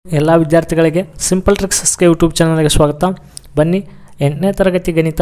ಎಲ್ಲ ವಿದ್ಯಾರ್ಥಿಗಳಿಗೆ simple ಟ್ರಿಕ್ಸಸ್ಗೆ YouTube ಚಾನಲ್ಗೆ ಸ್ವಾಗತ ಬನ್ನಿ ಎಂಟನೇ ತರಗತಿ ಗಣಿತ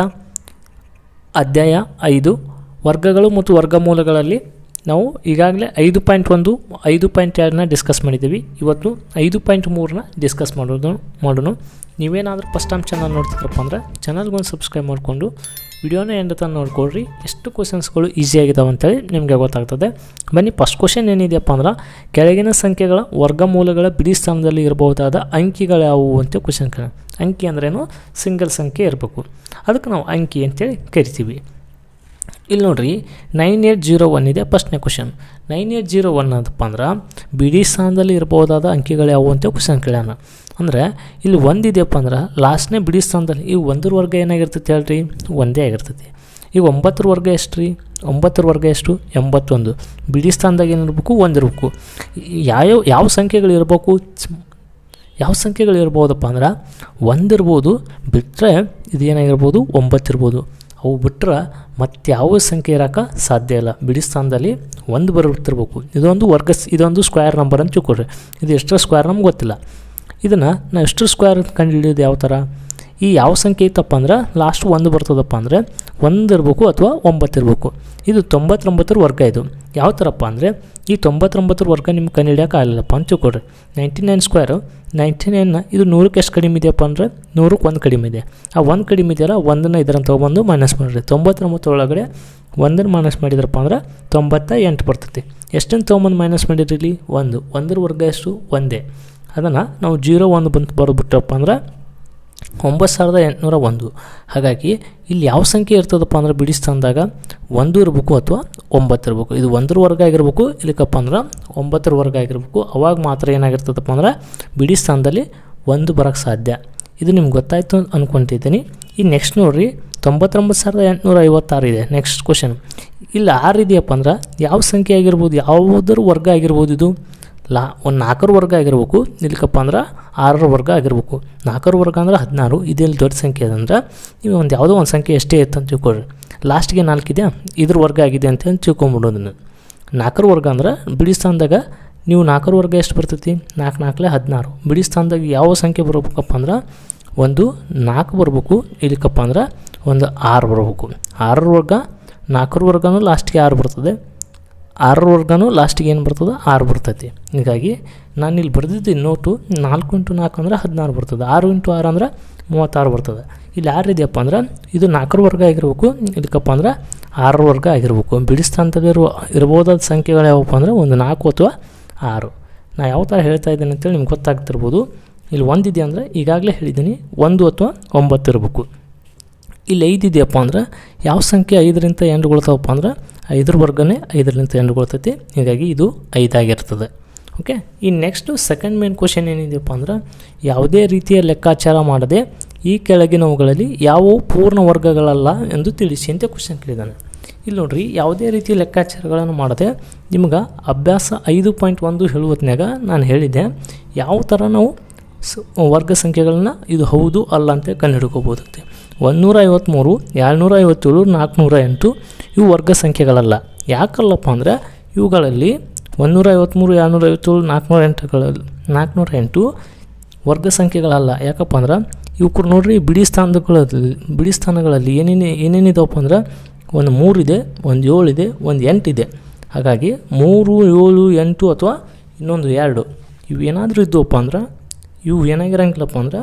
ಅಧ್ಯಾಯ ಐದು ವರ್ಗಗಳು ಮತ್ತು ವರ್ಗಮೂಲಗಳಲ್ಲಿ ನಾವು ಈಗಾಗಲೇ ಐದು ಪಾಯಿಂಟ್ ಒಂದು ಐದು ಪಾಯಿಂಟ್ ಎರಡನ್ನ ಡಿಸ್ಕಸ್ ಮಾಡಿದ್ದೀವಿ ಇವತ್ತು ಐದು ಪಾಯಿಂಟ್ ಮೂರನ್ನ ಡಿಸ್ಕಸ್ ಮಾಡೋದು ಮಾಡೋಣ ನೀವೇನಾದರೂ ಫಸ್ಟ್ ಟೈಮ್ ಚಾನಲ್ ನೋಡ್ತಿದ್ರಪ್ಪ ಅಂದರೆ ಚಾನಲ್ಗೊಂದು ಸಬ್ಸ್ಕ್ರೈಬ್ ಮಾಡಿಕೊಂಡು ವಿಡಿಯೋನ ಎಂಡ್ ತನಕ ನೋಡ್ಕೊಳ್ರಿ ಎಷ್ಟು ಕ್ವಶನ್ಸ್ಗಳು ಈಸಿಯಾಗಿದ್ದಾವೆ ಅಂತೇಳಿ ನಿಮಗೆ ಗೊತ್ತಾಗ್ತದೆ ಬನ್ನಿ ಫಸ್ಟ್ ಕ್ವಶನ್ ಏನಿದೆಯಪ್ಪ ಅಂದ್ರೆ ಕೆಳಗಿನ ಸಂಖ್ಯೆಗಳ ವರ್ಗಮೂಲಗಳ ಬಿಡಿ ಸ್ಥಾನದಲ್ಲಿ ಇರಬಹುದಾದ ಅಂಕಿಗಳು ಯಾವುವು ಅಂತ ಕ್ವಶನ್ ಕೇಳ ಅಂಕಿ ಅಂದ್ರೇನು ಸಿಂಗಲ್ ಸಂಖ್ಯೆ ಇರಬೇಕು ಅದಕ್ಕೆ ನಾವು ಅಂಕಿ ಅಂತೇಳಿ ಕರಿತೀವಿ ಇಲ್ಲಿ ನೋಡ್ರಿ ನೈನ್ ಏಟ್ ಜೀರೋ ಒನ್ ಇದೆ ಫಸ್ಟ್ನೇ question nine eight zero one ಅದಪ್ಪ ಅಂದ್ರೆ ಬಿಡಿ ಸ್ಥಾನದಲ್ಲಿ ಇರಬಹುದಾದ ಅಂಕಿಗಳು ಯಾವುವು ಅಂತ ಕ್ವಶನ್ ಕೇಳ್ಯಾನ ಅಂದರೆ ಇಲ್ಲಿ ಒಂದಿದೆಯಪ್ಪ ಅಂದ್ರೆ ಲಾಸ್ಟ್ನೇ ಬಿಡಿ ಸ್ಥಾನದಲ್ಲಿ ಈ ಒಂದರ ವರ್ಗ ಏನಾಗಿರ್ತೈತೆ ಹೇಳ್ರಿ ಒಂದೇ ಆಗಿರ್ತೈತಿ ಈಗ ಒಂಬತ್ತರ ವರ್ಗ ಎಷ್ಟು ರೀ ಒಂಬತ್ತರ ವರ್ಗ ಎಷ್ಟು ಎಂಬತ್ತೊಂದು ಬಿಡಿ ಸ್ಥಾನದಾಗ ಏನಿರ್ಬೇಕು ಒಂದಿರ್ಬೇಕು ಯಾವ್ಯಾವ ಯಾವ ಸಂಖ್ಯೆಗಳು ಇರಬೇಕು ಯಾವ ಸಂಖ್ಯೆಗಳು ಇರ್ಬೋದಪ್ಪ ಅಂದ್ರೆ ಒಂದಿರ್ಬೋದು ಬಿಟ್ಟರೆ ಇದೇನಾಗಿರ್ಬೋದು ಒಂಬತ್ತಿರ್ಬೋದು ಅವು ಬಿಟ್ಟರೆ ಮತ್ತೆ ಯಾವ ಸಂಖ್ಯೆ ಇರೋಕೆ ಸಾಧ್ಯ ಇಲ್ಲ ಬಿಡಿ ಸ್ಥಾನದಲ್ಲಿ ಒಂದು ಬರುತ್ತಿರ್ಬೇಕು ಇದೊಂದು ವರ್ಗ ಇದೊಂದು ಸ್ಕ್ವೇರ್ ನಂಬರ್ ಅಂತ ತಿಳ್ಕೊಳ್ರಿ ಇದು ಎಷ್ಟರ ಸ್ಕ್ವೇರ್ ನಮ್ಗೆ ಗೊತ್ತಿಲ್ಲ ಇದನ್ನು ನಾವು ಎಷ್ಟು ಸ್ಕ್ವೇರ್ ಕಂಡು ಹಿಡಿಯೋದು ಯಾವ ಥರ ಈ ಯಾವ ಸಂಖ್ಯೆ ಇತ್ತಪ್ಪ ಅಂದ್ರೆ ಲಾಸ್ಟ್ ಒಂದು ಬರ್ತದಪ್ಪ ಅಂದರೆ ಒಂದು ಇರಬೇಕು ಅಥವಾ ಒಂಬತ್ತು ಇರಬೇಕು ಇದು ತೊಂಬತ್ತೊಂಬತ್ತರ ವರ್ಗ ಇದು ಯಾವ ಥರಪ್ಪ ಅಂದರೆ ಈ ತೊಂಬತ್ತೊಂಬತ್ತರ ವರ್ಗ ನಿಮ್ಗೆ ಕಂಡು ಹಿಡಿಯೋಕೆ ಆಗಲಿಲ್ಲಪ್ಪ ಅಂತ ತಿಳ್ಕೊಡ್ರಿ ನೈಂಟಿ ನೈನ್ ಸ್ಕ್ವೇರು ನೈಂಟಿ ನೈನ್ನ ಇದು ನೂರಕ್ಕೆ ಎಷ್ಟು ಕಡಿಮೆ ಇದೆಯಪ್ಪ ಅಂದರೆ ನೂರಕ್ಕೆ ಒಂದು ಕಡಿಮೆ ಇದೆ ಆ ಒಂದು ಕಡಿಮೆ ಇದೆಯಲ್ಲ ಒಂದನ್ನು ಇದನ್ನು ತೊಗೊಂಬಂದು ಮೈನಸ್ ಮಾಡಿರಿ ತೊಂಬತ್ತೊಂಬತ್ತು ಒಳಗಡೆ ಒಂದನ್ನು ಮೈನಸ್ ಮಾಡಿದ್ರಪ್ಪ ಅಂದ್ರೆ ತೊಂಬತ್ತ ಎಂಟು ಬರ್ತೈತಿ ಎಷ್ಟನ್ನು ತೊಗೊಂಬಂದು ಮೈನಸ್ ಮಾಡಿರಿ ಇಲ್ಲಿ ಒಂದು ಒಂದರ ವರ್ಗ ಎಷ್ಟು ಒಂದೇ ಅದನ್ನು ನಾವು ಜೀರೋ ಒಂದು ಬಂತು ಬರೆದ್ಬಿಟ್ಟಪ್ಪ ಅಂದ್ರೆ ಒಂಬತ್ತು ಸಾವಿರದ ಎಂಟುನೂರ ಒಂದು ಹಾಗಾಗಿ ಇಲ್ಲಿ ಯಾವ ಸಂಖ್ಯೆ ಇರ್ತದಪ್ಪ ಅಂದ್ರೆ ಬಿಡಿ ಸ್ಥಾನದಾಗ ಒಂದು ಇರಬೇಕು ಅಥವಾ ಒಂಬತ್ತು ಇರಬೇಕು ಇದು ಒಂದರ ವರ್ಗ ಆಗಿರ್ಬೇಕು ಇಲ್ಲಕ್ಕಪ್ಪ ಅಂದ್ರೆ ಒಂಬತ್ತರ ವರ್ಗ ಆಗಿರ್ಬೇಕು ಅವಾಗ ಮಾತ್ರ ಏನಾಗಿರ್ತದಪ್ಪ ಅಂದ್ರೆ ಬಿಡಿ ಸ್ಥಾನದಲ್ಲಿ ಒಂದು ಬರೋಕ್ಕೆ ಸಾಧ್ಯ ಇದು ನಿಮ್ಗೆ ಗೊತ್ತಾಯಿತು ಅಂದ್ಕೊತಿದ್ದೀನಿ ಈ ನೆಕ್ಸ್ಟ್ ನೋಡಿರಿ ತೊಂಬತ್ತೊಂಬತ್ತು ಸಾವಿರದ ಎಂಟುನೂರ ಐವತ್ತಾರು ಇದೆ ನೆಕ್ಸ್ಟ್ ಕ್ವಶನ್ ಇಲ್ಲಿ ಆರು ಇದೆಯಪ್ಪ ಅಂದ್ರೆ ಯಾವ ಸಂಖ್ಯೆ ಆಗಿರ್ಬೋದು ಯಾವುದರ ವರ್ಗ ಆಗಿರ್ಬೋದು ಇದು ಲಾ ಒಂದು ನಾಲ್ಕರ ವರ್ಗ ಆಗಿರ್ಬೇಕು ಇಲ್ಲಕ್ಕಪ್ಪ ಅಂದ್ರೆ ಆರರ ವರ್ಗ ಆಗಿರ್ಬೇಕು ನಾಲ್ಕರ ವರ್ಗ ಅಂದ್ರೆ ಹದಿನಾರು ಇದೆಲ್ಲಿ ದೊಡ್ಡ ಸಂಖ್ಯೆ ಅದಂದ್ರೆ ನೀವು ಒಂದು ಯಾವುದೋ ಒಂದು ಸಂಖ್ಯೆ ಎಷ್ಟೇ ಇತ್ತು ಅಂತ ತಿಳ್ಕೊಳ್ರಿ ಲಾಸ್ಟ್ಗೆ ನಾಲ್ಕಿದೆ ಇದ್ರ ವರ್ಗ ಆಗಿದೆ ಅಂತ ತಿಳ್ಕೊಂಬಿಡೋದನ್ನು ನಾಲ್ಕರ ವರ್ಗ ಅಂದ್ರೆ ಬಿಡಿ ಸ್ಥಾನದಾಗ ನೀವು ನಾಲ್ಕರ ವರ್ಗ ಎಷ್ಟು ಬರ್ತೈತಿ ನಾಲ್ಕು ನಾಲ್ಕಲೆ ಹದಿನಾರು ಬಿಡಿ ಸ್ಥಾನದಾಗ ಯಾವ ಸಂಖ್ಯೆ ಬರ್ಬೇಕಪ್ಪ ಅಂದ್ರೆ ಒಂದು ನಾಲ್ಕು ಬರಬೇಕು ಇಲ್ಲಕ್ಕಪ್ಪ ಅಂದ್ರೆ ಒಂದು ಆರು ಬರಬೇಕು ಆರರ ವರ್ಗ ನಾಲ್ಕರ ವರ್ಗನೂ ಲಾಸ್ಟ್ಗೆ ಆರು ಬರ್ತದೆ ಆರರ ವರ್ಗನೂ ಲಾಸ್ಟಿಗೆ ಏನು ಬರ್ತದೆ ಆರು ಬರ್ತೈತಿ ಹೀಗಾಗಿ ನಾನು ಇಲ್ಲಿ ಬರೆದಿದ್ದು ನೋಟು ನಾಲ್ಕು ಇಂಟು ನಾಲ್ಕು ಅಂದ್ರೆ ಹದಿನಾರು ಬರ್ತದೆ ಆರು ಇಂಟು ಆರು ಅಂದ್ರೆ ಮೂವತ್ತಾರು ಬರ್ತದೆ ಇಲ್ಲಿ ಆರು ಇದೆಯಪ್ಪ ಅಂದ್ರೆ ಇದು ನಾಲ್ಕರ ವರ್ಗ ಆಗಿರ್ಬೇಕು ಇದಕ್ಕಪ್ಪ ಅಂದ್ರೆ ಆರರ ವರ್ಗ ಆಗಿರ್ಬೇಕು ಬಿಡಿ ಸ್ಥಾನದಲ್ಲಿ ಇರುವ ಇರ್ಬೋದಾದ ಸಂಖ್ಯೆಗಳು ಯಾವಪ್ಪ ಅಂದರೆ ಒಂದು ನಾಲ್ಕು ಅಥವಾ ಆರು ನಾ ಯಾವ ಥರ ಹೇಳ್ತಾ ಇದ್ದೀನಿ ಅಂತೇಳಿ ನಿಮ್ಗೆ ಗೊತ್ತಾಗ್ತಿರ್ಬೋದು ಇಲ್ಲಿ ಒಂದಿದೆ ಅಂದರೆ ಈಗಾಗಲೇ ಹೇಳಿದ್ದೀನಿ ಒಂದು ಅಥವಾ ಒಂಬತ್ತು ಇರಬೇಕು ಇಲ್ಲಿ ಐದು ಇದೆಯಪ್ಪ ಅಂದ್ರೆ ಯಾವ ಸಂಖ್ಯೆ ಐದರಿಂದ ಎಂಟುಗೊಳ್ತಾವಪ್ಪ ಅಂದ್ರೆ ಐದರ ವರ್ಗನೇ ಐದರಿಂದ ಎಂಟುಗೊಳ್ತೈತಿ ಹೀಗಾಗಿ ಇದು ಐದಾಗಿರ್ತದೆ ಓಕೆ ಈ ನೆಕ್ಸ್ಟು ಸೆಕೆಂಡ್ ಮೇನ್ ಕ್ವಶನ್ ಏನಿದೆಯಪ್ಪ ಅಂದ್ರೆ ಯಾವುದೇ ರೀತಿಯ ಲೆಕ್ಕಾಚಾರ ಮಾಡದೆ ಈ ಕೆಳಗಿನವುಗಳಲ್ಲಿ ಯಾವುವು ಪೂರ್ಣ ವರ್ಗಗಳಲ್ಲ ಎಂದು ತಿಳಿಸಿ ಅಂತ ಕ್ವಶನ್ ಕೇಳಿದ್ದಾನೆ ಇಲ್ಲಿ ನೋಡ್ರಿ ಯಾವುದೇ ರೀತಿಯ ಲೆಕ್ಕಾಚಾರಗಳನ್ನು ಮಾಡದೆ ನಿಮ್ಗೆ ಅಭ್ಯಾಸ ಐದು ಪಾಯಿಂಟ್ ಒಂದು ಹೇಳುವತ್ನಾಗ ನಾನು ಹೇಳಿದ್ದೆ ಯಾವ ಥರ ನಾವು ಸ ವರ್ಗ ಸಂಖ್ಯೆಗಳನ್ನ ಇದು ಹೌದು ಅಲ್ಲ ಅಂತ ಕಂಡು ಹಿಡ್ಕೋಬೋದಂತೆ ಒಂದುನೂರ ಐವತ್ತ್ಮೂರು ಏಳ್ನೂರ ಐವತ್ತೇಳು ನಾಲ್ಕುನೂರ ಎಂಟು ಇವು ವರ್ಗ ಸಂಖ್ಯೆಗಳಲ್ಲ ಯಾಕಲ್ಲಪ್ಪ ಅಂದರೆ ಇವುಗಳಲ್ಲಿ ಒಂದುನೂರ ಐವತ್ತ್ಮೂರು ಏಳ್ನೂರ ಐವತ್ತೇಳು ನಾಲ್ಕುನೂರ ಎಂಟುಗಳಲ್ಲಿ ನಾಲ್ಕುನೂರ ಎಂಟು ವರ್ಗ ಸಂಖ್ಯೆಗಳಲ್ಲ ಯಾಕಪ್ಪ ಅಂದ್ರೆ ಇವ್ರು ನೋಡ್ರಿ ಬಿಡಿ ಸ್ಥಾನಗಳಲ್ಲಿ ಬಿಡಿ ಸ್ಥಾನಗಳಲ್ಲಿ ಏನೇನು ಏನೇನಿದಾವಪ್ಪ ಅಂದ್ರೆ ಒಂದು ಮೂರಿದೆ ಒಂದು ಏಳಿದೆ ಒಂದು ಎಂಟಿದೆ ಹಾಗಾಗಿ ಮೂರು ಏಳು ಎಂಟು ಅಥವಾ ಇನ್ನೊಂದು ಎರಡು ಇವು ಏನಾದರೂ ಇದ್ದವಪ್ಪ ಅಂದ್ರೆ ಇವು ಏನಾಗಿರಂಗಿಲ್ಲಪ್ಪ ಅಂದ್ರೆ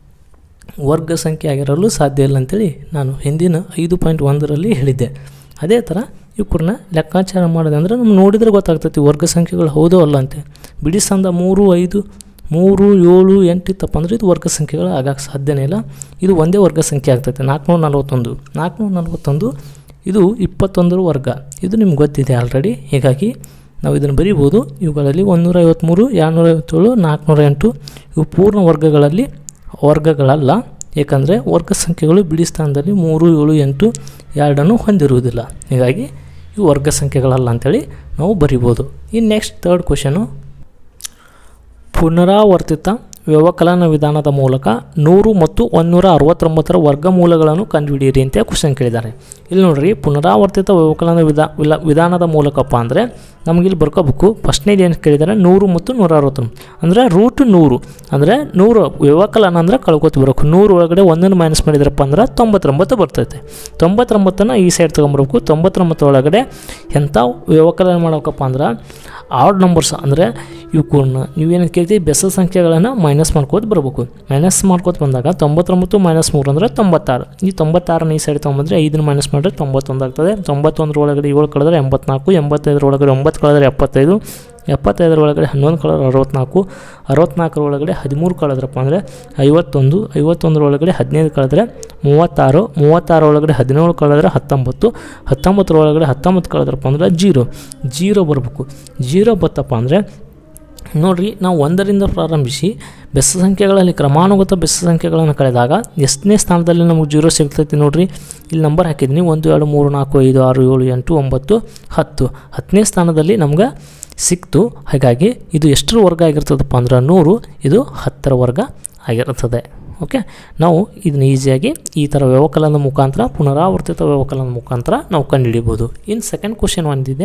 ವರ್ಗ ಸಂಖ್ಯೆ ಆಗಿರಲು ಸಾಧ್ಯ ಇಲ್ಲ ಅಂತೇಳಿ ನಾನು ಹಿಂದಿನ ಐದು ಪಾಯಿಂಟ್ ಒಂದರಲ್ಲಿ ಹೇಳಿದ್ದೆ ಅದೇ ಥರ ಇವ್ರನ್ನ ಲೆಕ್ಕಾಚಾರ ಮಾಡಿದೆ ಅಂದರೆ ನಮ್ಗೆ ನೋಡಿದರೆ ಗೊತ್ತಾಗ್ತೈತಿ ವರ್ಗ ಸಂಖ್ಯೆಗಳು ಹೌದೋ ಅಲ್ಲ ಅಂತೆ ಬಿಡಿ ಸ್ಥಾನದ ಮೂರು ಐದು ಮೂರು ಏಳು ಎಂಟು ಇತ್ತಪ್ಪ ಅಂದರೆ ಇದು ವರ್ಗ ಸಂಖ್ಯೆಗಳು ಆಗಕ್ಕೆ ಸಾಧ್ಯನೇ ಇಲ್ಲ ಇದು ಒಂದೇ ವರ್ಗ ಸಂಖ್ಯೆ ಆಗ್ತೈತೆ ನಾಲ್ಕುನೂರ ನಲ್ವತ್ತೊಂದು ನಾಲ್ಕುನೂರ ನಲ್ವತ್ತೊಂದು ಇದು ಇಪ್ಪತ್ತೊಂದರ ವರ್ಗ ಇದು ನಿಮ್ಗೆ ಗೊತ್ತಿದೆ ಆಲ್ರೆಡಿ ಹೀಗಾಗಿ ನಾವು ಇದನ್ನು ಬರಿಬೋದು ಇವುಗಳಲ್ಲಿ ಒಂದೂರ ಐವತ್ತ್ಮೂರು ಎರಡುನೂರ ಐವತ್ತೇಳು ನಾಲ್ಕುನೂರ ಎಂಟು ಇವು ಪೂರ್ಣ ವರ್ಗಗಳಲ್ಲಿ ವರ್ಗಗಳಲ್ಲ ಏಕೆಂದರೆ ವರ್ಗ ಸಂಖ್ಯೆಗಳು ಬಿಡಿ ಸ್ಥಾನದಲ್ಲಿ ಮೂರು ಏಳು ಎಂಟು ಎರಡನ್ನು ಹೊಂದಿರುವುದಿಲ್ಲ ಹೀಗಾಗಿ ಇವು ವರ್ಗ ಸಂಖ್ಯೆಗಳಲ್ಲ ಅಂಥೇಳಿ ನಾವು ಬರಿಬೋದು ಈ ನೆಕ್ಸ್ಟ್ ತರ್ಡ್ ಕ್ವಶನು ಪುನರಾವರ್ತಿತ ವ್ಯವಕಲನ ವಿಧಾನದ ಮೂಲಕ ನೂರು ಮತ್ತು ಒಂದೂರ ಅರವತ್ತೊಂಬತ್ತರ ವರ್ಗಮೂಲಗಳನ್ನು ಕಂಡುಹಿಡಿಯಿರಿ ಅಂತ ಕ್ವಶನ್ ಕೇಳಿದ್ದಾರೆ ಇಲ್ಲಿ ನೋಡ್ರಿ ಪುನರಾವರ್ತಿತ ವ್ಯವಕಲನ ವಿಧಾ ವಿಲ ವಿಧಾನದ ಮೂಲಕಪ್ಪ ಅಂದರೆ ನಮಗಿಲ್ಲಿ ಬರ್ಕೋಬೇಕು ಫಸ್ಟ್ನೇದು ಏನು ಕೇಳಿದ್ದಾರೆ ನೂರು ಮತ್ತು ನೂರ ಅರವತ್ತೊಂದು ಅಂದರೆ ರೂಟ್ ನೂರು ಅಂದರೆ ನೂರು ವ್ಯವಕಲನ ಅಂದರೆ ಕಳ್ಕೊತ ಬರಬೇಕು ನೂರು ಒಳಗಡೆ ಒಂದನ್ನು ಮೈನಸ್ ಮಾಡಿದ್ರಪ್ಪ ಅಂದ್ರೆ ತೊಂಬತ್ತೊಂಬತ್ತು ಬರ್ತೈತೆ ತೊಂಬತ್ತೊಂಬತ್ತನ್ನು ಈ ಸೈಡ್ ತೊಗೊಂಬರ್ಬೇಕು ತೊಂಬತ್ತೊಂಬತ್ತು ಒಳಗಡೆ ಎಂಥ ವ್ಯವಕಲನ ಮಾಡ್ಬೇಕಪ್ಪ ಅಂದ್ರೆ ಆಡ್ ನಂಬರ್ಸ್ ಅಂದರೆ ಇವಕ್ಕನ್ನ ನೀವೇನು ಕೇಳ್ತೀವಿ ಬೆಸ ಸಂಖ್ಯೆಗಳನ್ನು ಮೈನಸ್ ಮಾಡ್ಕೋತ ಬರಬೇಕು ಮೈನಸ್ ಮಾಡ್ಕೋತ ಬಂದಾಗ ತೊಂಬತ್ತೊಂಬತ್ತು ಮೈನಸ್ ಮೂರು ಅಂದರೆ ತೊಂಬತ್ತಾರು ಈ ತೊಂಬತ್ತಾರನ್ನ ಈ ಸೈಡ್ ತೊಗೊಂಬಂದ್ರೆ ಐದನ್ನು ಮೈನಸ್ ಮಾಡಿದ್ರೆ ತೊಂಬತ್ತೊಂದು ಆಗ್ತದೆ ತೊಂಬತ್ತೊಂದರ ಒಳಗಡೆ ಏಳು ಕಳೆದ್ರೆ ಎಂಬತ್ನಾಲ್ಕು ಎಂಬತ್ತೈದರ ಒಳಗಡೆ ಒಂಬತ್ತು ಕಳೆದ್ರೆ ಎಪ್ಪತ್ತೈದು ಎಪ್ಪತ್ತೈದರ ಒಳಗಡೆ ಹನ್ನೊಂದು ಕಳೆದ್ರೆ ಅರವತ್ನಾಲ್ಕು ಅರವತ್ನಾಲ್ಕರ ಒಳಗಡೆ ಹದಿಮೂರು ಕಳೆದ್ರಪ್ಪ ಅಂದರೆ ಐವತ್ತೊಂದು ಐವತ್ತೊಂದರ ಒಳಗಡೆ ಹದಿನೈದು ಕಳೆದ್ರೆ ಮೂವತ್ತಾರು ಮೂವತ್ತಾರ ಒಳಗಡೆ ಹದಿನೇಳು ಕಳೆದ್ರೆ ಹತ್ತೊಂಬತ್ತು ಹತ್ತೊಂಬತ್ತರ ಒಳಗಡೆ ಹತ್ತೊಂಬತ್ತು ಕಳೆದ್ರಪ್ಪ ಅಂದ್ರೆ ಜೀರೋ ಜೀರೋ ಬರಬೇಕು ಜೀರೋ ಬತ್ತಪ್ಪ ಅಂದರೆ ನೋಡಿರಿ ನಾವು ಒಂದರಿಂದ ಪ್ರಾರಂಭಿಸಿ ಬೆಸ ಸಂಖ್ಯೆಗಳಲ್ಲಿ ಕ್ರಮಾನುಗತ ಬೆಸ ಸಂಖ್ಯೆಗಳನ್ನು ಕಳೆದಾಗ ಎಷ್ಟನೇ ಸ್ಥಾನದಲ್ಲಿ ನಮಗೆ ಜೀರೋ ಸಿಗ್ತೈತಿ ನೋಡಿರಿ ಇಲ್ಲಿ ನಂಬರ್ ಹಾಕಿದ್ದೀನಿ ಒಂದು ಎರಡು ಮೂರು ನಾಲ್ಕು ಐದು ಆರು ಏಳು ಎಂಟು ಒಂಬತ್ತು ಹತ್ತು ಹತ್ತನೇ ಸ್ಥಾನದಲ್ಲಿ ನಮ್ಗೆ ಸಿಕ್ತು ಹಾಗಾಗಿ ಇದು ಎಷ್ಟರ ವರ್ಗ ಆಗಿರ್ತದಪ್ಪ ಅಂದ್ರೆ ನೂರು ಇದು ಹತ್ತರ ವರ್ಗ ಆಗಿರುತ್ತದೆ ಓಕೆ ನಾವು ಇದನ್ನ ಈಸಿಯಾಗಿ ಈ ಥರ ವ್ಯವಕಲನದ ಮುಖಾಂತರ ಪುನರಾವರ್ತಿತ ವ್ಯವಕಲನದ ಮುಖಾಂತರ ನಾವು ಕಂಡುಹಿಡಿಬೋದು ಇನ್ನು ಸೆಕೆಂಡ್ ಕ್ವಶನ್ ಒಂದಿದೆ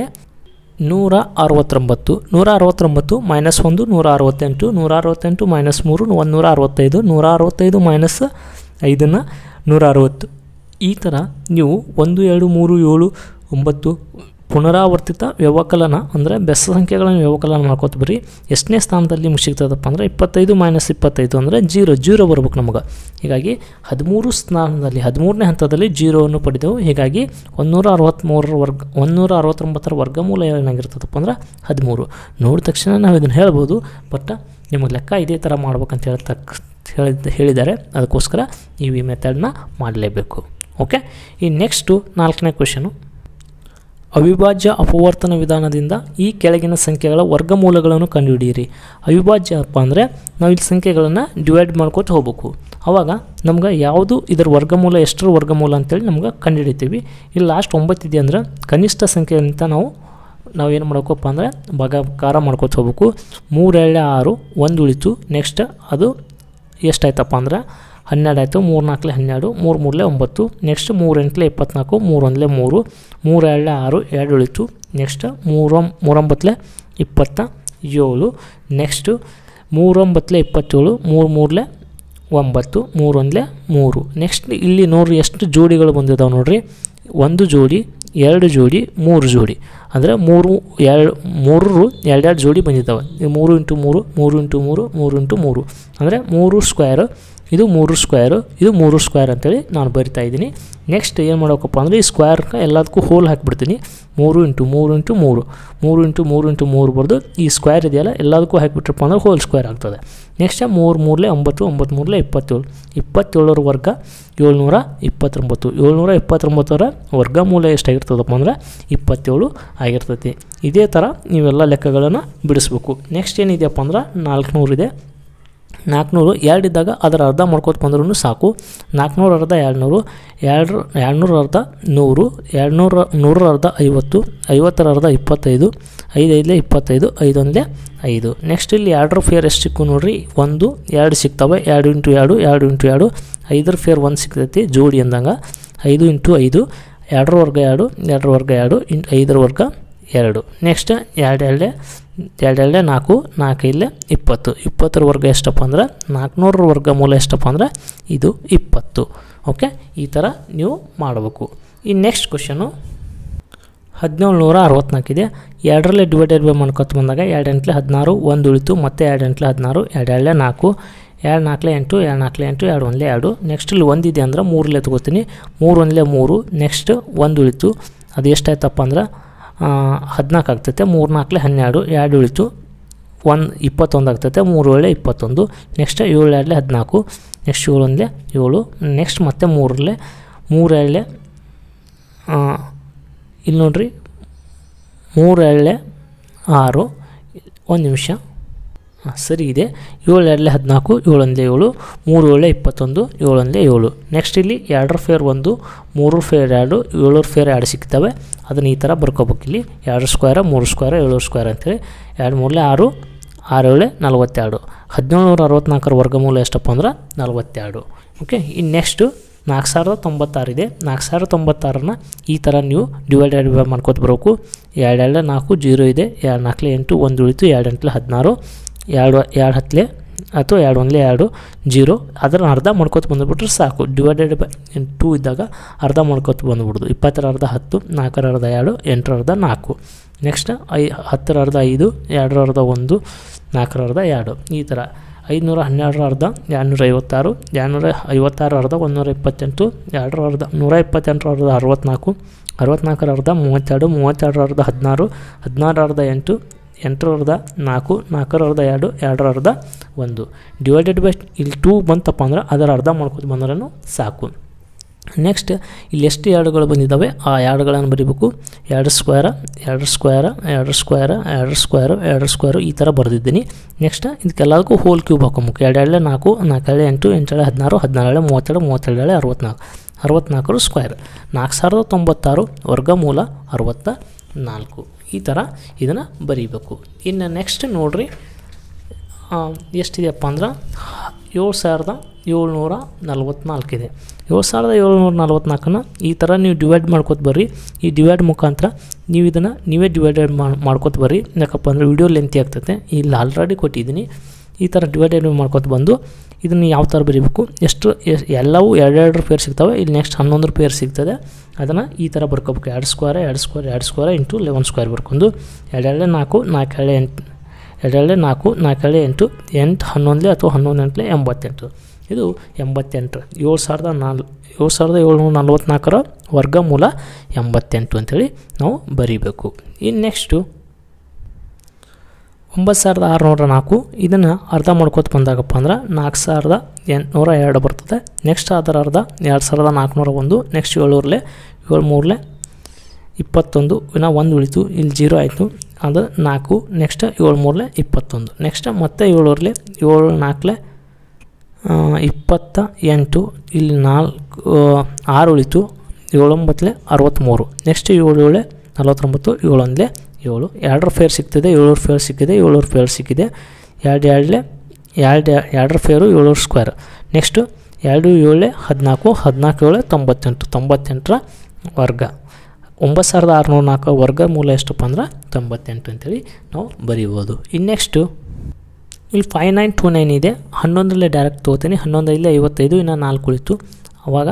ನೂರ ಅರವತ್ತೊಂಬತ್ತು ನೂರ ಅರವತ್ತೊಂಬತ್ತು ಮೈನಸ್ ಒಂದು ನೂರ ಅರವತ್ತೆಂಟು ನೂರ ಅರವತ್ತೆಂಟು ಮೈನಸ್ ಮೂರು ಒಂದು ನೂರ ಅರವತ್ತೈದು ನೂರ ಅರವತ್ತೈದು ಮೈನಸ್ ಐದನ್ನು ನೂರ ಅರವತ್ತು ಈ ಥರ ನೀವು ಒಂದು ಎರಡು ಮೂರು ಏಳು ಒಂಬತ್ತು ಪುನರಾವರ್ತಿತ ವ್ಯವಕಲನ ಅಂದರೆ ಬೆಸ ಸಂಖ್ಯೆಗಳನ್ನು ವ್ಯವಕಲನ ಮಾಡ್ಕೋತ ಬರ್ರಿ ಎಷ್ಟನೇ ಸ್ಥಾನದಲ್ಲಿ ನಿಮ್ಗೆ ಸಿಗ್ತದಪ್ಪ ಅಂದರೆ ಇಪ್ಪತ್ತೈದು ಮೈನಸ್ ಇಪ್ಪತ್ತೈದು ಅಂದರೆ ಜೀರೋ ಜೀರೋ ಬರ್ಬೇಕು ನಮಗೆ ಹೀಗಾಗಿ ಹದಿಮೂರು ಸ್ಥಾನದಲ್ಲಿ ಹದಿಮೂರನೇ ಹಂತದಲ್ಲಿ ಜೀರೋವನ್ನು ಪಡೆದೆವು ಹೀಗಾಗಿ ಒಂದೂರ ಅರವತ್ತ್ಮೂರರ ವರ್ಗ ಒಂದೂರ ಅರವತ್ತೊಂಬತ್ತರ ವರ್ಗಮೂಲ ಏನಾಗಿರ್ತದಪ್ಪ ಅಂದ್ರೆ ಹದಿಮೂರು ನೋಡಿದ ತಕ್ಷಣ ನಾವು ಇದನ್ನು ಹೇಳ್ಬೋದು ಬಟ್ ನಿಮಗೆ ಲೆಕ್ಕ ಇದೇ ಥರ ಮಾಡ್ಬೇಕಂತ ಹೇಳ್ತಕ್ಕ ಹೇಳಿದ ಹೇಳಿದ್ದಾರೆ ಅದಕ್ಕೋಸ್ಕರ ನೀವು ಈ ಮೆಥಡ್ನ ಮಾಡಲೇಬೇಕು ಓಕೆ ಈ ನೆಕ್ಸ್ಟು ನಾಲ್ಕನೇ ಕ್ವೆಶನು ಅವಿಭಾಜ್ಯ ಅಪವರ್ತನ ವಿಧಾನದಿಂದ ಈ ಕೆಳಗಿನ ಸಂಖ್ಯೆಗಳ ವರ್ಗಮೂಲಗಳನ್ನು ಕಂಡುಹಿಡಿಯಿರಿ ಅವಿಭಾಜ್ಯ ಅಪ್ಪ ಅಂದರೆ ನಾವು ಇಲ್ಲಿ ಸಂಖ್ಯೆಗಳನ್ನು ಡಿವೈಡ್ ಮಾಡ್ಕೊತ ಹೋಗ್ಬೇಕು ಆವಾಗ ನಮ್ಗೆ ಯಾವುದು ಇದರ ವರ್ಗಮೂಲ ಎಷ್ಟರ ವರ್ಗಮೂಲ ಅಂತೇಳಿ ನಮ್ಗೆ ಕಂಡುಹಿಡಿತೀವಿ ಇಲ್ಲಿ ಲಾಸ್ಟ್ ಒಂಬತ್ತಿದೆ ಅಂದ್ರೆ ಕನಿಷ್ಠ ಸಂಖ್ಯೆ ಅಂತ ನಾವು ನಾವೇನು ಮಾಡ್ಬೇಕಪ್ಪ ಅಂದರೆ ಭಾಗಾಕಾರ ಮಾಡ್ಕೊತ ಹೋಗ್ಬೇಕು ಮೂರು ಎಳ್ಳೆ ಆರು ಒಂದು ಉಳಿತು ನೆಕ್ಸ್ಟ್ ಅದು ಎಷ್ಟಾಯ್ತಪ್ಪ ಅಂದ್ರೆ ಹನ್ನೆರಡು ಆಯಿತು ಮೂರು ನಾಲ್ಕಲೆ ಹನ್ನೆರಡು ಮೂರು ಮೂರಲೆ ಒಂಬತ್ತು ನೆಕ್ಸ್ಟ್ ಮೂರು ಎಂಟಲೆ ಇಪ್ಪತ್ನಾಲ್ಕು ಮೂರು ಒಂದಲೆ ಮೂರು ಮೂರು ಎರಡಲೆ ಆರು ಎರಡು ಉಳಿತು ನೆಕ್ಸ್ಟ್ ಮೂರು ಮೂರೊಂಬತ್ತಲೆ ಇಪ್ಪತ್ತ ಏಳು ನೆಕ್ಸ್ಟು ಮೂರೊಂಬತ್ತಲೆ ಇಪ್ಪತ್ತೇಳು ಮೂರು ಮೂರಲೆ ಒಂಬತ್ತು ಮೂರೊಂದಲೆ ಮೂರು ನೆಕ್ಸ್ಟ್ ಇಲ್ಲಿ ನೋಡ್ರಿ ಎಷ್ಟು ಜೋಡಿಗಳು ಬಂದಿದ್ದಾವೆ ನೋಡ್ರಿ ಒಂದು ಜೋಡಿ ಎರಡು ಜೋಡಿ ಮೂರು ಜೋಡಿ ಅಂದರೆ ಮೂರು ಎರಡು ಮೂರು ಎರಡೆರಡು ಜೋಡಿ ಬಂದಿದ್ದಾವೆ ಇದು ಮೂರು ಇಂಟು ಮೂರು ಮೂರು ಇಂಟು ಮೂರು ಮೂರು ಇಂಟು ಮೂರು ಅಂದರೆ ಮೂರು ಸ್ಕ್ವೇರು ಇದು ಮೂರು ಸ್ಕ್ವೇರು ಇದು ಮೂರು ಸ್ಕ್ವೇರ್ ಅಂತೇಳಿ ನಾನು ಬರಿತಾ ಇದ್ದೀನಿ ನೆಕ್ಸ್ಟ್ ಏನು ಮಾಡೋಕಪ್ಪ ಅಂದರೆ ಈ ಸ್ಕ್ವೇರ್ಗೆ ಎಲ್ಲದಕ್ಕೂ ಹೋಲ್ ಹಾಕಿಬಿಡ್ತೀನಿ ಮೂರು ಇಂಟು ಮೂರು ಇಂಟು ಮೂರು ಮೂರು ಇಂಟು ಮೂರು ಇಂಟು ಮೂರು ಬರೆದು ಈ ಸ್ಕ್ವೇರ್ ಇದೆಯಲ್ಲ ಎಲ್ಲದಕ್ಕೂ ಹಾಕಿಬಿಟ್ರಪ್ಪ ಅಂದ್ರೆ ಹೋಲ್ ಸ್ಕ್ವೇರ್ ಆಗ್ತದೆ ನೆಕ್ಸ್ಟ್ ಮೂರು ಮೂರಲೆ ಒಂಬತ್ತು ಒಂಬತ್ತು ಮೂರಲೆ ಇಪ್ಪತ್ತೇಳು ಇಪ್ಪತ್ತೇಳರ ವರ್ಗ ಏಳ್ನೂರ ಇಪ್ಪತ್ತೊಂಬತ್ತು ಏಳ್ನೂರ ಇಪ್ಪತ್ತೊಂಬತ್ತರ ವರ್ಗಮೂಲ ಎಷ್ಟಾಗಿರ್ತದಪ್ಪ ಅಂದ್ರೆ ಇಪ್ಪತ್ತೇಳು ಆಗಿರ್ತೈತಿ ಇದೇ ಥರ ನೀವೆಲ್ಲ ಲೆಕ್ಕಗಳನ್ನು ಬಿಡಿಸ್ಬೇಕು ನೆಕ್ಸ್ಟ್ ಏನಿದೆಯಪ್ಪ ಅಂದ್ರೆ ನಾಲ್ಕುನೂರಿದೆ ನಾಲ್ಕುನೂರು ಎರಡಿದ್ದಾಗ ಅದರ ಅರ್ಧ ಮಾಡ್ಕೊತ ಬಂದ್ರೂ ಸಾಕು ನಾಲ್ಕುನೂರು ಅರ್ಧ ಎರಡುನೂರು ಎರಡು ಎರಡುನೂರ ಅರ್ಧ ನೂರು ಎರಡುನೂರ ನೂರರ ಅರ್ಧ ಐವತ್ತು ಐವತ್ತರ ಅರ್ಧ ಇಪ್ಪತ್ತೈದು ಐದು ಐದಲೇ ಇಪ್ಪತ್ತೈದು ಐದೊಂದಲೇ ಐದು ನೆಕ್ಸ್ಟ್ ಇಲ್ಲಿ ಎರಡರ ಫೇರ್ ಎಷ್ಟು ಸಿಕ್ಕು ನೋಡ್ರಿ ಒಂದು ಎರಡು ಸಿಗ್ತವೆ ಎರಡು ಇಂಟು ಎರಡು ಎರಡು ಇಂಟು ಎರಡು ಐದರ ಫೇರ್ ಒಂದು ಸಿಗ್ತೈತಿ ಜೋಡಿ ಅಂದಂಗೆ ಐದು ಇಂಟು ಐದು ಎರಡರ ವರ್ಗ ಎರಡು ಎರಡರ ವರ್ಗ ಎರಡು ಇಂಟು ಐದರ ವರ್ಗ ಎರಡು ನೆಕ್ಸ್ಟ್ ಎರಡು ಎರಡೇ ಎರಡು ಎರಡೇ ನಾಲ್ಕು ನಾಲ್ಕೈದಲೇ ಇಪ್ಪತ್ತು ಇಪ್ಪತ್ತರ ವರ್ಗ ಎಷ್ಟಪ್ಪ ಅಂದ್ರೆ ನಾಲ್ಕುನೂರರ ವರ್ಗ ಮೂಲ ಎಷ್ಟಪ್ಪ ಅಂದ್ರೆ ಇದು ಇಪ್ಪತ್ತು ಓಕೆ ಈ ಥರ ನೀವು ಮಾಡಬೇಕು ಈ ನೆಕ್ಸ್ಟ್ ಕ್ವಶನು ಹದಿನೇಳು ನೂರ ಅರವತ್ನಾಲ್ಕಿದೆ ಎರಡರಲ್ಲೇ ಡಿವೈಡೆಡ್ ಬೈ ಮಾಡ್ಕೊತ ಬಂದಾಗ ಎರಡು ಎಂಟ್ಲೆ ಹದಿನಾರು ಒಂದು ಉಳಿತು ಮತ್ತೆ ಎರಡು ಎಂಟ್ಲೆ ಹದಿನಾರು ಎರಡು ಎರಡಲೇ ನಾಲ್ಕು ಎರಡು ನಾಲ್ಕಲೆ ಎಂಟು ಎರಡು ನಾಲ್ಕಲೆ ಎಂಟು ಎರಡು ಒಂದಲೇ ಎರಡು ನೆಕ್ಸ್ಟ್ ಇಲ್ಲಿ ಒಂದಿದೆ ಅಂದ್ರೆ ಮೂರಲ್ಲೇ ತೊಗೋತೀನಿ ಮೂರು ಒಂದಲೇ ಮೂರು ನೆಕ್ಸ್ಟ್ ಒಂದು ಉಳಿತು ಅದು ಎಷ್ಟಾಯ್ತಪ್ಪ ಅಂದ್ರೆ ಹದಿನಾಲ್ಕು ಆಗ್ತೈತೆ ಮೂರು ನಾಲ್ಕಲೆ ಹನ್ನೆರಡು ಎರಡು ಉಳಿತು ಒಂದು ಇಪ್ಪತ್ತೊಂದು ಆಗ್ತೈತೆ ಮೂರು ಏಳೆ ಇಪ್ಪತ್ತೊಂದು ನೆಕ್ಸ್ಟ್ ಏಳು ಎರಡಲೆ ಹದಿನಾಲ್ಕು ನೆಕ್ಸ್ಟ್ ಏಳು ಒಂದಲೇ ಏಳು ನೆಕ್ಸ್ಟ್ ಮತ್ತೆ ಮೂರಲ್ಲೇ ಮೂರು ಎರಡಲೆ ಇಲ್ಲಿ ನೋಡ್ರಿ ಮೂರು ಎರಡಲೆ ಆರು ಒಂದು ನಿಮಿಷ ಹಾಂ ಸರಿ ಇದೆ ಏಳು ಎರಡಲೆ ಹದಿನಾಲ್ಕು ಏಳೊಂದಲೇ ಏಳು ಮೂರು ಏಳೆ ಇಪ್ಪತ್ತೊಂದು ಏಳೊಂದಲೇ ಏಳು ನೆಕ್ಸ್ಟ್ ಇಲ್ಲಿ ಎರಡರ ಫೇರ್ ಒಂದು ಮೂರು ಫೇರ್ ಎರಡು ಏಳರ ಫೇರ್ ಎರಡು ಸಿಗ್ತವೆ ಅದನ್ನು ಈ ಥರ ಬರ್ಕೋಬೇಕು ಇಲ್ಲಿ ಎರಡು ಸ್ಕ್ವೇರ ಮೂರು ಸ್ಕ್ವೇರ ಏಳು ಸ್ಕ್ವೇರ್ ಅಂತೇಳಿ ಎರಡು ಮೂರಲೆ ಆರು ಆರು ಏಳೆ ನಲ್ವತ್ತೆರಡು ಹದಿನೇಳು ನೂರ ಅರವತ್ತ್ನಾಲ್ಕರ ವರ್ಗಮೂಲ ಎಷ್ಟಪ್ಪ ಅಂದ್ರೆ ನಲವತ್ತೆರಡು ಓಕೆ ಇನ್ನು ನೆಕ್ಸ್ಟು ನಾಲ್ಕು ಸಾವಿರದ ತೊಂಬತ್ತಾರು ಇದೆ ನಾಲ್ಕು ಸಾವಿರದ ತೊಂಬತ್ತಾರನ್ನ ಈ ಥರ ನೀವು ಡಿವೈಡೆಡ್ ಬೈ ಮಾಡ್ಕೊತ ಬರಬೇಕು ಎರಡು ಎರಡು ನಾಲ್ಕು ಜೀರೋ ಇದೆ ಎರಡು ನಾಲ್ಕಲೆ ಎಂಟು ಒಂದು ಉಳಿತು ಎರಡು ಎಂಟ್ಲೆ ಹದಿನಾರು ಎರಡು ಎರಡು ಹತ್ತಲೆ ಅಥವಾ ಎರಡು ಒಂದಲೇ ಎರಡು ಜೀರೋ ಅದರ ಅರ್ಧ ಮಾಡ್ಕೊತ ಬಂದುಬಿಟ್ರೆ ಸಾಕು ಡಿವೈಡೆಡ್ ಬೈ ಟೂ ಇದ್ದಾಗ ಅರ್ಧ ಮಾಡ್ಕೊತ ಬಂದುಬಿಡೋದು ಇಪ್ಪತ್ತರ ಅರ್ಧ ಹತ್ತು ನಾಲ್ಕರ ಅರ್ಧ ಎರಡು ಎಂಟರ ಅರ್ಧ ನಾಲ್ಕು ನೆಕ್ಸ್ಟ್ ಐ ಹತ್ತರ ಅರ್ಧ ಐದು ಎರಡರ ಅರ್ಧ ಒಂದು ನಾಲ್ಕರ ಅರ್ಧ ಎರಡು ಈ ಥರ ಐದುನೂರ ಹನ್ನೆರಡರ ಅರ್ಧ ಎರಡುನೂರ ಐವತ್ತಾರು ಎರಡುನೂರ ಐವತ್ತಾರು ಅರ್ಧ ಒಂದುನೂರ ಇಪ್ಪತ್ತೆಂಟು ಎರಡರ ಅರ್ಧ ನೂರ ಇಪ್ಪತ್ತೆಂಟರ ಅರ್ಧ ಅರವತ್ತ್ನಾಲ್ಕು ಅರವತ್ತ್ನಾಲ್ಕರ ಅರ್ಧ ಮೂವತ್ತೆರಡು ಮೂವತ್ತೆರಡರ ಅರ್ಧ ಹದಿನಾರು ಹದಿನಾರರ ಅರ್ಧ ಎಂಟು ಎಂಟರ ಅರ್ಧ ನಾಲ್ಕು ನಾಲ್ಕರ ಅರ್ಧ ಎರಡು ಎರಡರ ಅರ್ಧ ಒಂದು ಡಿವೈಡೆಡ್ ಬೈ ಇಲ್ಲಿ ಟೂ ಬಂತಪ್ಪ ಅಂದ್ರೆ ಅದರ ಅರ್ಧ ಮಾಡ್ಕೊತ ಬಂದ್ರೂ ಸಾಕು ನೆಕ್ಸ್ಟ್ ಇಲ್ಲಿ ಎಷ್ಟು ಎರಡುಗಳು ಬಂದಿದ್ದಾವೆ ಆ ಎರಡುಗಳನ್ನು ಬರೀಬೇಕು ಎರಡು ಸ್ಕ್ವೇರ ಎರಡು ಸ್ಕ್ವೇರ ಎರಡು ಸ್ಕ್ವೇರ ಎರಡು ಸ್ಕ್ವೇರು ಎರಡು ಸ್ಕ್ವೇರು ಈ ಥರ ಬರೆದಿದ್ದೀನಿ ನೆಕ್ಸ್ಟ್ ಇದಕ್ಕೆಲ್ಲದಕ್ಕೂ ಹೋಲ್ ಕ್ಯೂಬ್ ಹಾಕೊಬೇಕು ಎರಡು ಎರಡೇ ನಾಲ್ಕು ನಾಲ್ಕೇಳೆ ಎಂಟು ಎಂಟೇಳೆ ಹದಿನಾರು ಹದಿನಾರೇಳೆ ಮೂವತ್ತೆರಡು ಮೂವತ್ತೆರಡೇಳೆ ಅರವತ್ನಾಲ್ಕು ಅರವತ್ನಾಲ್ಕರು ಸ್ಕ್ವೇರ್ ನಾಲ್ಕು ಸಾವಿರದ ತೊಂಬತ್ತಾರು ವರ್ಗಮೂಲ ಅರವತ್ತ ನಾಲ್ಕು ಈ ಥರ ಇದನ್ನು ಬರೀಬೇಕು ಇನ್ನು ನೆಕ್ಸ್ಟ್ ನೋಡಿರಿ ಎಷ್ಟಿದೆಯಪ್ಪ ಅಂದ್ರೆ ಏಳು ಸಾವಿರದ ಏಳ್ನೂರ ನಲ್ವತ್ನಾಲ್ಕಿದೆ ಏಳು ಸಾವಿರದ ಏಳ್ನೂರ ನಲ್ವತ್ನಾಲ್ಕನ್ನ ಈ ಥರ ನೀವು ಡಿವೈಡ್ ಮಾಡ್ಕೊತ ಬರ್ರಿ ಈ ಡಿವೈಡ್ ಮುಖಾಂತರ ನೀವು ಇದನ್ನು ನೀವೇ ಡಿವೈಡೆಡ್ ಮಾಡ್ಕೊತ ಬರ್ರಿ ಯಾಕಪ್ಪ ಅಂದರೆ ವಿಡಿಯೋ ಲೆಂತಿ ಆಗ್ತೈತೆ ಇಲ್ಲಿ ಆಲ್ರೆಡಿ ಕೊಟ್ಟಿದ್ದೀನಿ ಈ ಥರ ಡಿವೈಡೆಡ್ ಮಾಡ್ಕೊತ ಬಂದು ಇದನ್ನು ಯಾವ ಥರ ಬರೀಬೇಕು ಎಷ್ಟು ಎಲ್ಲವೂ ಎರಡೆರಡು ಪೇರ್ ಸಿಗ್ತವೆ ಇಲ್ಲಿ ನೆಕ್ಸ್ಟ್ ಹನ್ನೊಂದು ಪೇರ್ ಸಿಗ್ತದೆ ಅದನ್ನು ಈ ಥರ ಬರ್ಕೋಬೇಕು ಎರಡು ಸ್ಕ್ವೇರ್ ಎರಡು ಸ್ಕ್ವೇರ್ ಎರಡು ಸ್ಕ್ವೇರ್ ಇಂಟು ಲೆವೆನ್ ಸ್ಕ್ವೇರ್ ಬರ್ಕೊಂಡು ಎರಡೆರಡೆ ನಾಲ್ಕು ನಾಲ್ಕೇಳೆ ಎಂಟು ಎರಡೆರಡೆ ನಾಲ್ಕು ನಾಲ್ಕೇಳೆ ಎಂಟು ಎಂಟು ಹನ್ನೊಂದಲೇ ಅಥವಾ ಹನ್ನೊಂದು ಎಂಟಲೆ ಎಂಬತ್ತೆಂಟು ಇದು ಎಂಬತ್ತೆಂಟು ಏಳು ಸಾವಿರದ ನಾಲ್ ಏಳು ಸಾವಿರದ ಏಳ್ನೂರ ನಲ್ವತ್ನಾಲ್ಕರ ವರ್ಗಮೂಲ ಎಂಬತ್ತೆಂಟು ಅಂಥೇಳಿ ನಾವು ಬರೀಬೇಕು ಇನ್ನು ನೆಕ್ಸ್ಟು ಒಂಬತ್ತು ಸಾವಿರದ ಆರುನೂರ ನಾಲ್ಕು ಇದನ್ನು ಅರ್ಧ ಮಾಡ್ಕೊತ ಬಂದಾಗಪ್ಪ ಅಂದ್ರೆ ನಾಲ್ಕು ಸಾವಿರದ ಎಂಟುನೂರ ಎರಡು ಬರ್ತದೆ ನೆಕ್ಸ್ಟ್ ಅದರ ಅರ್ಧ ಎರಡು ಸಾವಿರದ ನಾಲ್ಕುನೂರ ಒಂದು ನೆಕ್ಸ್ಟ್ ಏಳೂರಲೆ ಏಳು ಮೂರಲೆ ಇಪ್ಪತ್ತೊಂದು ಇನ್ನು ಒಂದು ಉಳಿತು ಇಲ್ಲಿ ಜೀರೋ ಆಯಿತು ಅದು ನಾಲ್ಕು ನೆಕ್ಸ್ಟ್ ಏಳು ಮೂರಲೆ ಇಪ್ಪತ್ತೊಂದು ನೆಕ್ಸ್ಟ್ ಮತ್ತೆ ಏಳೂರಲೆ ಏಳು ನಾಲ್ಕಲೆ ಇಪ್ಪತ್ತ ಎಂಟು ಇಲ್ಲಿ ನಾಲ್ಕು ಆರು ಉಳಿತು ಏಳೊಂಬತ್ತಲೆ ಅರವತ್ತ್ಮೂರು ನೆಕ್ಸ್ಟ್ ಏಳು ಏಳೆ ನಲವತ್ತೊಂಬತ್ತು ಏಳೊಂದಲೆ ಏಳು ಎರಡರ ಫೇರ್ ಸಿಗ್ತದೆ ಏಳೂರು ಫೇರ್ ಸಿಕ್ಕಿದೆ ಏಳೂರು ಫೇರ್ ಸಿಕ್ಕಿದೆ ಎರಡು ಎರಡಲೆ ಎರಡು ಎರಡರ ಫೇರು ಏಳೂರು ಸ್ಕ್ವೇರ್ ನೆಕ್ಸ್ಟು ಎರಡು ಏಳೆ ಹದಿನಾಲ್ಕು ಹದಿನಾಲ್ಕು ಏಳೆ ತೊಂಬತ್ತೆಂಟು ತೊಂಬತ್ತೆಂಟರ ವರ್ಗ ಒಂಬತ್ತು ಸಾವಿರದ ಆರುನೂರ ನಾಲ್ಕು ವರ್ಗ ಮೂಲ ಎಷ್ಟಪ್ಪ ಅಂದ್ರೆ ತೊಂಬತ್ತೆಂಟು ಅಂತೇಳಿ ನಾವು ಬರೀಬೋದು ಇನ್ನು ನೆಕ್ಸ್ಟು ಇಲ್ಲಿ ಫೈವ್ ನೈನ್ ಟೂ ನೈನ್ ಇದೆ ಹನ್ನೊಂದರಲ್ಲೇ ಡೈರೆಕ್ಟ್ ತೊಗೋತೀನಿ ಹನ್ನೊಂದರಲ್ಲಿ ಐವತ್ತೈದು ಇನ್ನು ನಾಲ್ಕು ಉಳಿತು ಅವಾಗ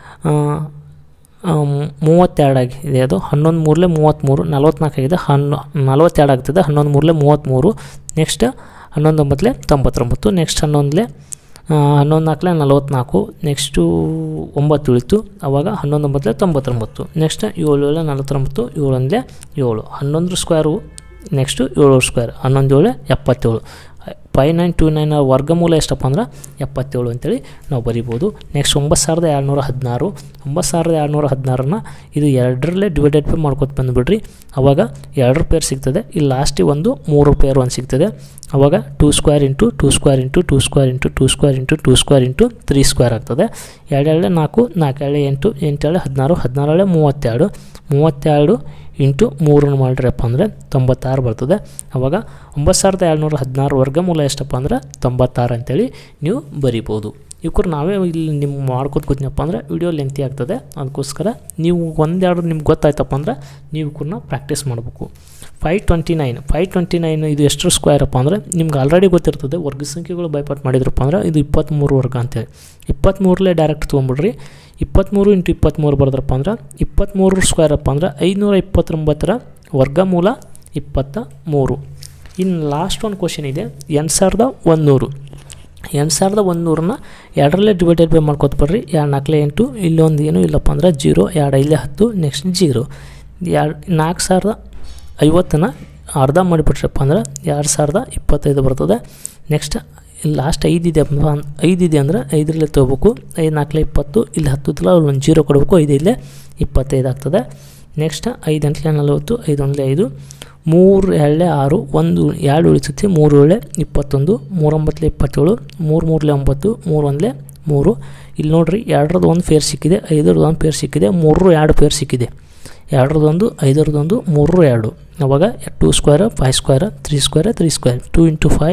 ಮೂವತ್ತೆರಡು ಆಗಿದೆ ಅದು ಹನ್ನೊಂದು ಮೂರಲೆ ಮೂವತ್ತ್ಮೂರು ನಲ್ವತ್ನಾಲ್ಕು ಆಗಿದೆ ಹನ್ನೊ ನಲ್ವತ್ತೆರಡು ಆಗ್ತದೆ ಹನ್ನೊಂದು ಮೂರಲೆ ಮೂವತ್ತ್ಮೂರು ನೆಕ್ಸ್ಟ್ ಹನ್ನೊಂದು ಒಂಬತ್ತಲೆ ತೊಂಬತ್ತೊಂಬತ್ತು ನೆಕ್ಸ್ಟ್ ಹನ್ನೊಂದಲೆ ಹನ್ನೊಂದು ನಾಲ್ಕಲೆ ನಲ್ವತ್ನಾಲ್ಕು ನೆಕ್ಸ್ಟು ಒಂಬತ್ತು ಉಳಿತು ಆವಾಗ ಹನ್ನೊಂದು ಒಂಬತ್ತಲೆ ತೊಂಬತ್ತೊಂಬತ್ತು ನೆಕ್ಸ್ಟ್ ಏಳು ಏಳೆ ನಲ್ವತ್ತೊಂಬತ್ತು ಏಳೊಂದಲೆ ಏಳು ಹನ್ನೊಂದರ ಸ್ಕ್ವೇರು ನೆಕ್ಸ್ಟು ಏಳು ಸ್ಕ್ವೇರ್ ಹನ್ನೊಂದು ಏಳು ಎಪ್ಪತ್ತೇಳು ಫೈ ನೈನ್ ಟು ನೈನ್ ವರ್ಗಮೂಲ ಎಷ್ಟಪ್ಪ ಅಂದ್ರೆ ಎಪ್ಪತ್ತೇಳು ಅಂತೇಳಿ ನಾವು ಬರಿಬೋದು ನೆಕ್ಸ್ಟ್ ಒಂಬತ್ತು ಸಾವಿರದ ಎರಡುನೂರ ಹದಿನಾರು ಒಂಬತ್ತು ಸಾವಿರದ ಎರಡುನೂರ ಹದಿನಾರನ್ನ ಇದು ಎರಡರಲ್ಲೇ ಡಿವೈಡೆಡ್ ಪೇ ಮಾಡ್ಕೊತ ಬಂದುಬಿಡ್ರಿ ಅವಾಗ ಎರಡರ ಪೇರ್ ಸಿಗ್ತದೆ ಇಲ್ಲಿ ಲಾಸ್ಟಿಗೆ ಒಂದು ಮೂರು ಪೇರ್ ಒಂದು ಸಿಗ್ತದೆ ಅವಾಗ two square into two square into two square into two square into two square into three square ಆಗ್ತದೆ ಎರಡೆರಡೆ ನಾಲ್ಕು ನಾಲ್ಕೇಳೆ ಎಂಟು ಎಂಟೇಳೆ ಹದಿನಾರು ಹದಿನಾರೇಳೆ ಮೂವತ್ತೆರಡು ಮೂವತ್ತೆರಡು ಇಂಟು ಮೂರನ್ನು ಮಾಡಿರಪ್ಪ ಅಂದರೆ ತೊಂಬತ್ತಾರು ಬರ್ತದೆ ಅವಾಗ ಒಂಬತ್ತು ಸಾವಿರದ ಏಳ್ನೂರ ಹದಿನಾರು ವರ್ಗಮೂಲ ಎಷ್ಟಪ್ಪ ಅಂದ್ರೆ ತೊಂಬತ್ತಾರು ಅಂತೇಳಿ ನೀವು ಬರಿಬೋದು ಇವ್ರು ನಾವೇ ಇಲ್ಲಿ ನಿಮ್ಮ ಮಾಡ್ಕೊತ ಕೂತ್ನಪ್ಪ ಅಂದರೆ ವಿಡಿಯೋ ಲೆಂತಿ ಆಗ್ತದೆ ಅದಕ್ಕೋಸ್ಕರ ನೀವು ಒಂದೆರಡು ನಿಮ್ಗೆ ಗೊತ್ತಾಯ್ತಪ್ಪ ಅಂದ್ರೆ ನೀವು ಕೂಡ ಪ್ರಾಕ್ಟೀಸ್ ಮಾಡಬೇಕು five twenty nine five twenty nine ಇದು ಎಷ್ಟು ಸ್ಕ್ವೇರ್ ಅಪ್ಪ ಅಂದರೆ ನಿಮ್ಗೆ ಆಲ್ರೆಡಿ ಗೊತ್ತಿರ್ತದೆ ವರ್ಗ ಸಂಖ್ಯೆಗಳು ಬೈಪಾಟ್ ಮಾಡಿದ್ರಪ್ಪ ಅಂದ್ರೆ ಇದು ಇಪ್ಪತ್ತ್ಮೂರು ವರ್ಗ ಅಂತೇಳಿ ಇಪ್ಪತ್ತ್ಮೂರಲೇ ಡೈರೆಕ್ಟ್ ತೊಗೊಂಬಿಡ್ರಿ ಇಪ್ಪತ್ತ್ಮೂರು ಇಂಟು ಇಪ್ಪತ್ತ್ಮೂರು ಬರೆದ್ರಪ್ಪ ಅಂದ್ರೆ ಇಪ್ಪತ್ತ್ಮೂರು ಸ್ಕ್ವೇರ್ ಅಪ್ಪ ಅಂದ್ರೆ ಐದುನೂರ ಇಪ್ಪತ್ತೊಂಬತ್ತರ ವರ್ಗಮೂಲ ಇಪ್ಪತ್ತ ಮೂರು ಇನ್ನು ಲಾಸ್ಟ್ ಒಂದು ಕ್ವಶನ್ ಇದೆ ಎಂಟು ಸಾವಿರದ ಒಂದುನೂರು ಎಂಟು ಸಾವಿರದ ಒಂದುನೂರನ್ನ ಎರಡರಲ್ಲೇ ಡಿವೈಡೆಡ್ ಬೈ ಮಾಡ್ಕೊತ ಬರ್ರಿ ಎರಡು ನಾಲ್ಕಲೆ ಎಂಟು ಇಲ್ಲೊಂದು ಏನು ಇಲ್ಲಪ್ಪ ಅಂದ್ರೆ ಜೀರೋ ಎರಡು ಐದೇ ಹತ್ತು ನೆಕ್ಸ್ಟ್ ಜೀರೋ ಎರಡು ನಾಲ್ಕು ಸಾವಿರದ ಐವತ್ತನ್ನು ಅರ್ಧ ಮಾಡಿಬಿಟ್ರಪ್ಪ ಅಂದ್ರೆ ಎರಡು ಸಾವಿರದ ಇಪ್ಪತ್ತೈದು ಬರ್ತದೆ ನೆಕ್ಸ್ಟ್ ಇಲ್ಲಿ ಲಾಸ್ಟ್ ಐದಿದೆ ಐದಿದೆ ಅಂದರೆ ಐದರಲ್ಲೇ ತೊಗೋಬೇಕು ಐದು ನಾಲ್ಕಲೆ ಇಪ್ಪತ್ತು ಇಲ್ಲಿ ಹತ್ತುತ್ತಲ್ಲ ಅಲ್ಲಿ ಒಂದು ಜೀರೋ ಕೊಡಬೇಕು ಐದು ಇಲ್ಲೇ ಇಪ್ಪತ್ತೈದು ಆಗ್ತದೆ ನೆಕ್ಸ್ಟ್ ಐದು ಎಂಟಲೆ ನಲವತ್ತು ಐದು ಒಂದಲೇ ಐದು ಮೂರು ಎರಡೇ ಆರು ಒಂದು ಎರಡು ಉಳಿಸುತ್ತೆ ಮೂರು ಏಳೆ ಇಪ್ಪತ್ತೊಂದು ಮೂರೊಂಬತ್ತಲೆ ಇಪ್ಪತ್ತೇಳು ಮೂರು ಮೂರಲೆ ಒಂಬತ್ತು ಮೂರು ಒಂದಲೇ ಮೂರು ಇಲ್ಲಿ ನೋಡಿರಿ ಎರಡರದ್ದು ಒಂದು ಪೇರ್ ಸಿಕ್ಕಿದೆ ಐದರದ್ದು ಒಂದು ಪೇರ್ ಸಿಕ್ಕಿದೆ ಮೂರು ಎರಡು ಪೇರ್ ಸಿಕ್ಕಿದೆ ಎರಡರದೊಂದು ಐದರದೊಂದು ಮೂರು ಎರಡು ಅವಾಗ two square five square three square three square two into five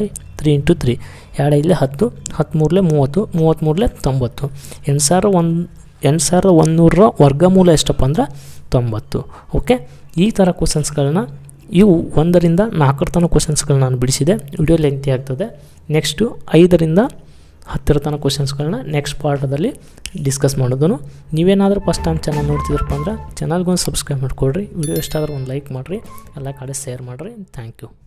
three into three ಎರಡು ಐದಲೇ ಹತ್ತು ಹತ್ತು ಮೂರಲೆ ಮೂವತ್ತು ಮೂವತ್ತ್ಮೂರಲೆ ತೊಂಬತ್ತು ಎಂಟು ಸಾವಿರ ಒಂದು ಎಂಟು ಸಾವಿರದ ಒಂದುನೂರರ ವರ್ಗಮೂಲ ಎಷ್ಟಪ್ಪ ಅಂದ್ರೆ ತೊಂಬತ್ತು ಓಕೆ ಈ ಥರ ಕ್ವಶನ್ಸ್ಗಳನ್ನ ಇವು ಒಂದರಿಂದ ನಾಲ್ಕರ ತನಕ ಕ್ವಶನ್ಸ್ಗಳನ್ನ ನಾನು ಬಿಡಿಸಿದೆ ವಿಡಿಯೋ ಲೆಂತಿ ಆಗ್ತದೆ ನೆಕ್ಸ್ಟು ಐದರಿಂದ ಹತ್ತರ ತನಕ ಕ್ವಶನ್ಸ್ಗಳನ್ನ ನೆಕ್ಸ್ಟ್ ಪಾರ್ಟದಲ್ಲಿ ಡಿಸ್ಕಸ್ ಮಾಡೋದನ್ನು ನೀವೇನಾದರೂ ಫಸ್ಟ್ ಟೈಮ್ ಚಾನಲ್ ನೋಡ್ತಿದ್ರಪ್ಪ ಅಂದ್ರೆ ಚಾನಲ್ಗೊಂದು ಸಬ್ಸ್ಕ್ರೈಬ್ ಮಾಡ್ಕೊಳ್ರಿ ವಿಡಿಯೋ ಇಷ್ಟ ಆದ್ರೆ ಒಂದು ಲೈಕ್ ಮಾಡಿರಿ ಎಲ್ಲ ಕಡೆ ಶೇರ್ ಮಾಡಿರಿ ಥ್ಯಾಂಕ್ ಯು